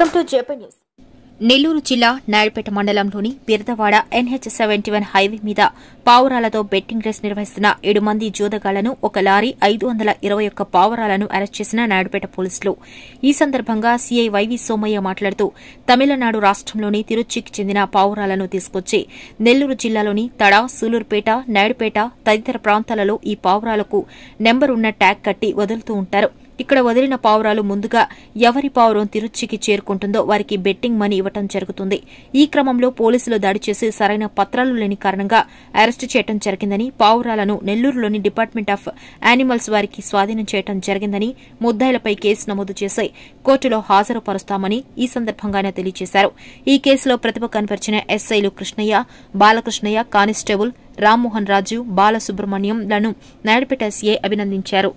welcome to JP news Nellore జిల్లా నాయుడుపేట మండలంలోని Biradavada NH seventy one highway మీద పావురాలతో బెట్టింగ్ రేస్ నిర్వహిస్తున్న ఏడు మంది జూదగాళ్లను ఒక లారీ ఐదు వందల ఇరవై ఒక్క పావురాలను అరెస్ట్ చేసిన నాయుడుపేట పోలీసులు ఈ సందర్భంగా సీఐ వైవి సోమయ్య మాట్లాడుతూ తమిళనాడు రాష్టంలోని తిరుచికి చెందిన పావురాలను తీసుకొచ్చి నెల్లూరు జిల్లాలోని తడ సూలూరుపేట నాయుడుపేట తదితర ప్రాంతాలలో ఈ పావురాలకు నెంబర్ ఉన్న ట్యాగ్ కట్టి వదులుతూ ఉంటారు ఇక్కడ వదిలిన పావురాలు ముందుగా ఎవరి పావురం తిరుచికి చేరుకుంటుందో వారికి బెట్టింగ్ మనీ ఇవ్వటం జరుగుతుంది ఈ క్రమంలో పోలీసులు దాడి చేసి సరైన పత్రాలు లేని కారణంగా అరెస్టు చేయడం జరిగిందని పావురాలను నెల్లూరులోని డిపార్ట్మెంట్ ఆఫ్ యానిమల్స్ వారికి స్వాధీనం చేయడం జరిగిందని ముద్దాయిలపై కేసు నమోదు చేసి కోర్టులో హాజరుపరుస్తామని ఈ సందర్భంగా ఆయన తెలియజేశారు ఈ కేసులో ప్రతిభ కనపరిచిన ఎస్ఐలు కృష్ణయ్య బాలకృష్ణయ్య కానిస్టేబుల్ రామ్మోహన్ రాజు బాలసుబ్రహ్మణ్యంలను నాయుడుపేట సీఐ అభినందించారు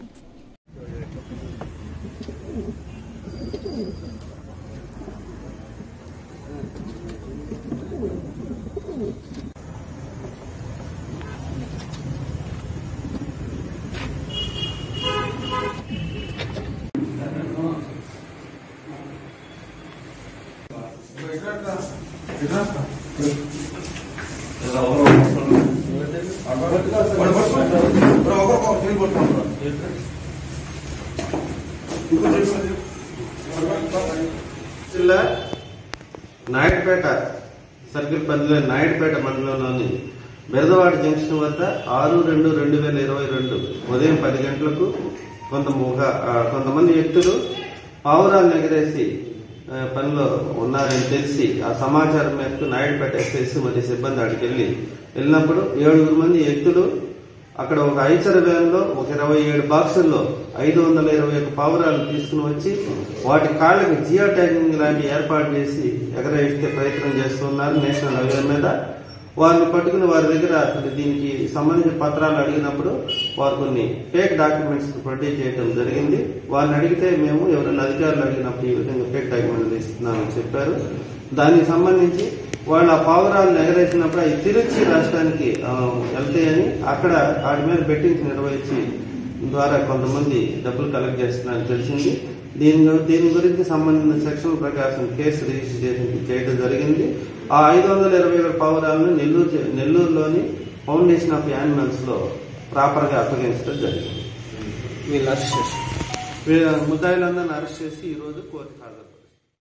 జిల్లా నాయుడుపేట సర్కిల్ పరిధిలో నాయుడుపేట మండలంలోని బెరదవాడ జంక్షన్ వద్ద ఆరు రెండు రెండు వేల ఇరవై రెండు ఉదయం పది గంటలకు కొంత ముగ- ఆ, కొంతమంది వ్యక్తులు పావురాలను ఎగరేసి ఆ, పనిలో ఉన్నారని తెలిసి ఆ సమాచారం మేరకు నాయుడుపేట ఎస్ఎస్ మరియు సిబ్బంది అక్కడికి వెళ్ళి వెళ్ళినప్పుడు ఏడుగురు మంది వ్యక్తులు అక్కడ ఒక ఐచర్ వ్యాన్ లో ఒక ఇరవై ఏడు బాక్సుల్లో ఐదు వందల ఇరవై ఒక పావురాలు తీసుకుని వచ్చి వాటి కాళ్ళకి జియో ట్యాగింగ్ లాంటి ఏర్పాటు చేసి ఎగరేస్తే ప్రయత్నం చేస్తున్నారు నేషనల్ హైవే మీద వారిని పట్టుకుని వారి దగ్గర అసలు దీనికి సంబంధించిన పత్రాలు అడిగినప్పుడు వారు కొన్ని ఫేక్ డాక్యుమెంట్స్ ప్రొడ్యూస్ చేయడం జరిగింది వారిని అడిగితే మేము ఎవరైనా అధికారులు అడిగినప్పుడు ఈ విధంగా ఫేక్ డాక్యుమెంట్లు ఇస్తున్నామని చెప్పారు దానికి సంబంధించి వాళ్ళు ఆ పావురాలను ఎగరేసినప్పుడు అవి తిరుచి రాష్ట్రానికి ఆ, వెళ్తాయని అక్కడ వాటి మీద బెట్టింగ్స్ నిర్వహించి ద్వారా కొంతమంది డబ్బులు కలెక్ట్ చేస్తున్నారని తెలిసింది దీని గు- దీని గురించి సంబంధించిన సెక్షన్ ప్రకారం కేసు రిజిస్టర్ చేసి చేయడం జరిగింది ఆ ఐదు వందల ఇరవై ఏడు పావురాలను నెల్లూరు జ- నెల్లూరులోని ఫౌండేషన్ ఆఫ్ యానిమల్స్ లో ప్రాపర్ గా అప్పగించడం జరిగింది వీళ్ళు అరెస్ట్ చేసి వీళ్ళ ముద్దాయిలందరిని అరెస్ట్ చేసి ఈ రోజు కోర్టుకు హాజరు